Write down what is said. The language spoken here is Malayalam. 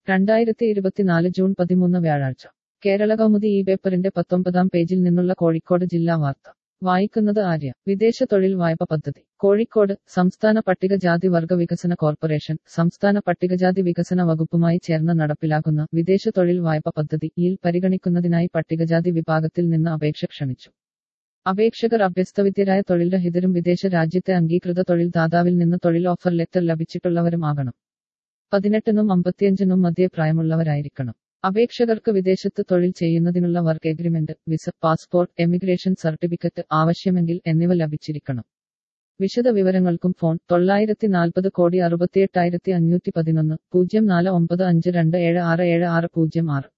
രണ്ടായിരത്തി ഇരുപത്തിനാല് ജൂൺ പതിമൂന്ന് വ്യാഴാഴ്ച കേരള കൗമുദി ഈ പേപ്പറിന്റെ പത്തൊമ്പതാം പേജിൽ നിന്നുള്ള കോഴിക്കോട് ജില്ലാ വാർത്ത വായിക്കുന്നത് ആര്യ വിദേശ തൊഴിൽ വായ്പ പദ്ധതി കോഴിക്കോട് സംസ്ഥാന പട്ടികജാതി വർഗ വികസന കോർപ്പറേഷൻ സംസ്ഥാന പട്ടികജാതി വികസന വകുപ്പുമായി ചേർന്ന് നടപ്പിലാക്കുന്ന വിദേശ തൊഴിൽ വായ്പ പദ്ധതിയിൽ പരിഗണിക്കുന്നതിനായി പട്ടികജാതി വിഭാഗത്തിൽ നിന്ന് അപേക്ഷ ക്ഷണിച്ചു അപേക്ഷകർ അഭ്യസ്തവിദ്യരായ തൊഴിൽരഹിതരും വിദേശ രാജ്യത്തെ അംഗീകൃത തൊഴിൽ ദാതാവിൽ നിന്ന് തൊഴിൽ ഓഫർ ലെറ്റർ ലഭിച്ചിട്ടുള്ളവരും ആകണം പതിനെട്ടിനും അമ്പത്തിയഞ്ചിനും മധ്യേ പ്രായമുള്ളവരായിരിക്കണം അപേക്ഷകർക്ക് വിദേശത്ത് തൊഴിൽ ചെയ്യുന്നതിനുള്ള work agreement visa passport emigration certificate ആവശ്യമെങ്കിൽ എന്നിവ ലഭിച്ചിരിക്കണം വിശദ വിവരങ്ങൾക്കും ഫോൺ തൊള്ളായിരത്തി നാൽപ്പത് കോടി അറുപത്തിയെട്ടായിരത്തി അഞ്ഞൂറ്റി പതിനൊന്ന് പൂജ്യം നാല് ഒമ്പത് അഞ്ച് രണ്ട് ഏഴ് ആറ് ഏഴ് ആറ് പൂജ്യം ആറ്